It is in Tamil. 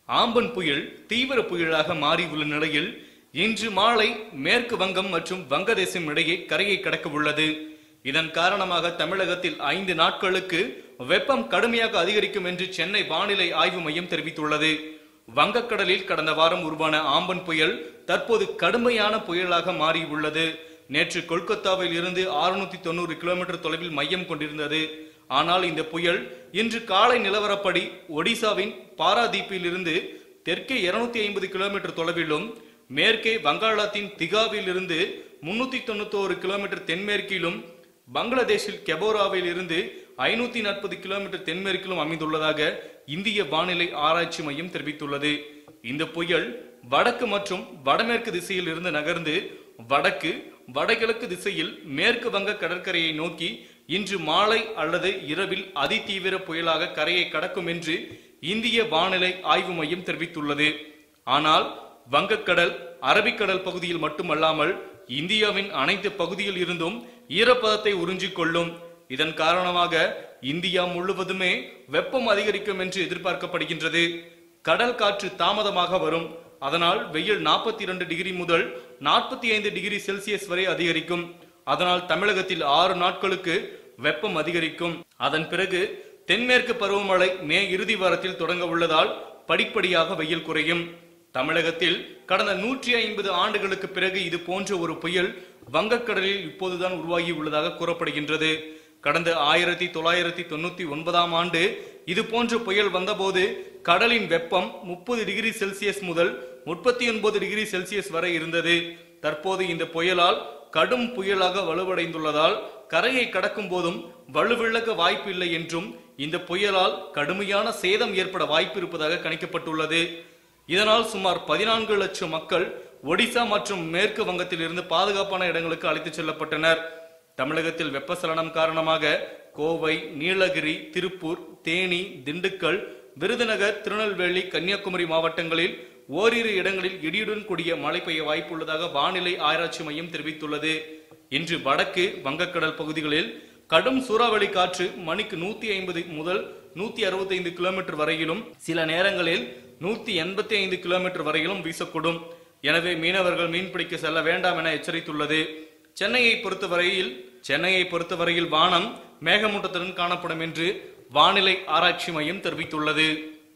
ஆம்பன் புயல் தீவிர புயலாக மாறியுள்ள நிலையில் இன்று மாலை மேற்கு வங்கம் மற்றும் வங்கதேசம் இடையே கரையை கடக்க உள்ளது இதன் காரணமாக தமிழகத்தில் ஐந்து நாட்களுக்கு வெப்பம் கடுமையாக அதிகரிக்கும் என்று சென்னை வானிலை ஆய்வு மையம் தெரிவித்துள்ளது வங்கக்கடலில் கடந்த வாரம் உருவான ஆம்பன் புயல் தற்போது கடுமையான புயலாக மாறியுள்ளது நேற்று கொல்கத்தாவில் இருந்து 690 தொண்ணூறு கிலோமீட்டர் தொலைவில் மையம் கொண்டிருந்தது ஆனால் இந்த புயல் இன்று காலை நிலவரப்படி ஒடிசாவின் பாராதீப்பில் இருந்து தெற்கே 250 ஐம்பது கிலோமீட்டர் தொலைவிலும் மேற்கே வங்காளத்தின் திகாவில் இருந்து முன்னூத்தி தொண்ணூத்தோரு கிலோமீட்டர் தென்மேற்கிலும் பங்களாதேஷில் கெபோராவில் இருந்து ஐநூத்தி நாற்பது கிலோமீட்டர் தென்மேற்கிலும் அமைந்துள்ளதாக இந்திய வானிலை ஆராய்ச்சி மையம் தெரிவித்துள்ளது இந்த புயல் வடக்கு மற்றும் வடமேற்கு திசையில் இருந்து நகர்ந்து வடக்கு வடகிழக்கு திசையில் மேற்கு வங்க கடற்கரையை நோக்கி இன்று மாலை அல்லது இரவில் அதிதீவிர புயலாக கரையை கடக்கும் என்று இந்திய வானிலை ஆய்வு மையம் தெரிவித்துள்ளது ஆனால் வங்கக்கடல் அரபிக்கடல் பகுதியில் மட்டுமல்லாமல் இந்தியாவின் அனைத்து பகுதியில் இருந்தும் ஈரப்பதத்தை உறிஞ்சிக் கொள்ளும் இதன் காரணமாக இந்தியா முழுவதுமே வெப்பம் அதிகரிக்கும் என்று எதிர்பார்க்கப்படுகின்றது கடல் காற்று தாமதமாக வரும் அதனால் வெயில் 42 டிகிரி முதல் 45 டிகிரி செல்சியஸ் வரை அதிகரிக்கும் அதனால் தமிழகத்தில் ஆறு நாட்களுக்கு வெப்பம் அதிகரிக்கும் அதன் பிறகு தென்மேற்கு பருவமழை மே இறுதி வாரத்தில் தொடங்க உள்ளதால் படிப்படியாக வெயில் குறையும் தமிழகத்தில் கடந்த நூற்றி ஐம்பது ஆண்டுகளுக்கு பிறகு இது போன்ற ஒரு புயல் வங்கக்கடலில் இப்போதுதான் உருவாகி உள்ளதாக கூறப்படுகின்றது கடந்த ஆயிரத்தி தொள்ளாயிரத்தி தொண்ணூத்தி ஒன்பதாம் ஆண்டு இது போன்ற புயல் வந்தபோது கடலின் வெப்பம் முப்பது டிகிரி செல்சியஸ் முதல் முப்பத்தி ஒன்பது டிகிரி செல்சியஸ் வரை இருந்தது தற்போது இந்த புயலால் கடும் புயலாக வலுவடைந்துள்ளதால் கரையை கடக்கும் போதும் வலுவிழக்க வாய்ப்பில்லை என்றும் இந்த புயலால் கடுமையான சேதம் ஏற்பட வாய்ப்பு இருப்பதாக கணிக்கப்பட்டுள்ளது இதனால் சுமார் பதினான்கு லட்சம் மக்கள் ஒடிசா மற்றும் மேற்கு வங்கத்தில் இருந்து பாதுகாப்பான இடங்களுக்கு அழைத்துச் செல்லப்பட்டனர் தமிழகத்தில் வெப்பசலனம் காரணமாக கோவை நீலகிரி திருப்பூர் தேனி திண்டுக்கல் விருதுநகர் திருநெல்வேலி கன்னியாகுமரி மாவட்டங்களில் ஓரிரு இடங்களில் இடியுடன் கூடிய மழை பெய்ய வாய்ப்புள்ளதாக வானிலை ஆராய்ச்சி மையம் தெரிவித்துள்ளது இன்று வடக்கு வங்கக்கடல் பகுதிகளில் கடும் சூறாவளி காற்று மணிக்கு நூத்தி ஐம்பது முதல் நூத்தி அறுபத்தைந்து கிலோமீட்டர் வரையிலும் சில நேரங்களில் நூத்தி எண்பத்தி ஐந்து கிலோமீட்டர் வரையிலும் வீசக்கூடும் எனவே மீனவர்கள் மீன்பிடிக்க செல்ல வேண்டாம் என எச்சரித்துள்ளது சென்னையை பொறுத்தவரையில் சென்னையை பொறுத்தவரையில் வானம் மேகமூட்டத்துடன் காணப்படும் என்று வானிலை ஆராய்ச்சி மையம் தெரிவித்துள்ளது